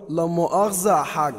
لا مؤاخذة يا حاج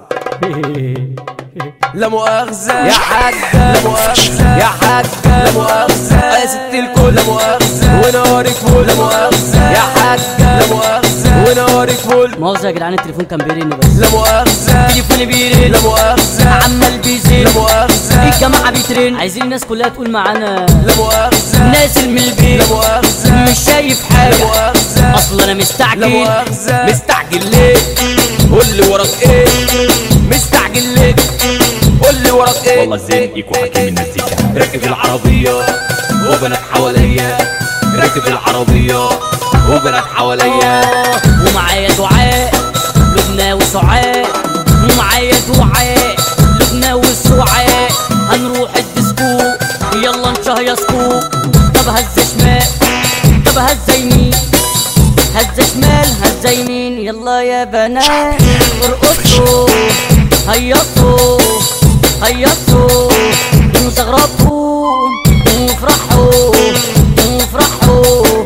لا مؤاخذة يا حاجة لا مؤاخذة يا حاجة لا مؤاخذة يا ست الكل لا مؤاخذة ونهارك فول لا مؤاخذة يا حاجة لا مؤاخذة ونهارك فول مؤاخذة يا جدعان التليفون كان بيرن بس لا مؤاخذة تليفوني بيرن لا مؤاخذة عمال بيزن لا مؤاخذة الجماعة بيترن عايزين الناس كلها تقول معانا لا مؤاخذة نازل من البيت لا مؤاخذة مش شايف لا حاجة مؤاخذة اصل انا لا مستعجل مؤاخذة مستعجل ليه قول لي وراك ايه مستعجل ليه قول لي وراك ايه والله زين ايكو حكيم المزيكا راكب العربية وبنات حواليا راكب العربية وبنات حواليا ومعايا دعاء لبنى وسعاء ومعايا دعاء لبنى وسعاء هنروح الديسكو يلا نشهيصكو طب هزة شمال طب هزة يمين هزة شمال هزة يمين يلا يا بنات ارقصوا هيصوا هيصوا وزغرطوا وافرحوا وافرحوا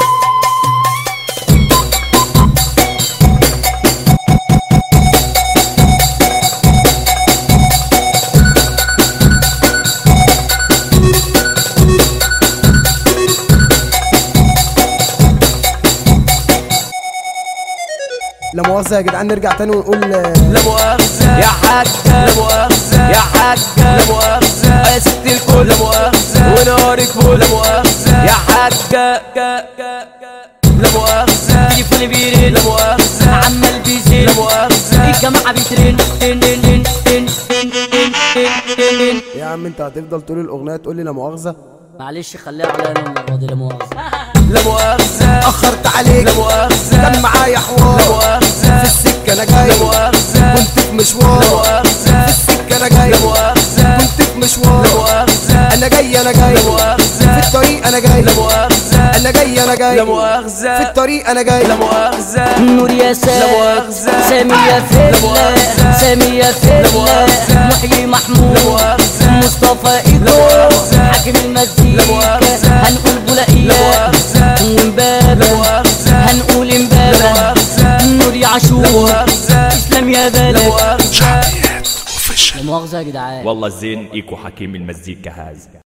لا مؤاخذة يا جدعان نرجع تاني ونقول لا مؤاخذة يا حاجة لا مؤاخذة يا حاجة لا مؤاخذة يا ست الكل لا مؤاخذة ونهارك فول لا مؤاخذة يا حاجة لا مؤاخذة تليفوني بيرن لا مؤاخذة عمال بيزن لا مؤاخذة الجماعة بيترن تن تن تن تن تن تن تن تن يا عم انت هتفضل طول الأغنية تقول لي لا مؤاخذة معلش خليها عليا انا المرة دي لا مؤاخذة لا مؤاخذة أخرت عليك لا مؤاخذة كان معايا لا حوار مؤاخذة في السكة أنا جاي لا مؤاخذة كنت في لا مشوار مؤاخذة في السكة أنا جاي لا مؤاخذة كنت في لا مشوار مؤاخذة أنا جاي أنا جاي لا مؤاخذة في الطريق أنا جاي لا مؤاخذة أنا جاي أنا جاي لا مؤاخذة في الطريق أنا جاي لا مؤاخذة نور يا لا ساد مؤاخذة سامي يا لا فلة مؤاخذة سامي يا لا فلة مؤاخذة محيي لا محمود مؤاخذة مصطفى لا ايكو مؤاخذة حاكم لا المزيكا مؤاخذة هنقول لا بولقية مؤاخذة لا ومبابة مؤاخذة هنقول لا امبابة مؤاخذة نور يا لا عاشور مؤاخذة اسلام يا لا بلد مؤاخذة لا مؤاخذة يا جدعان والله زين ايكو حكيم المزيكا هاز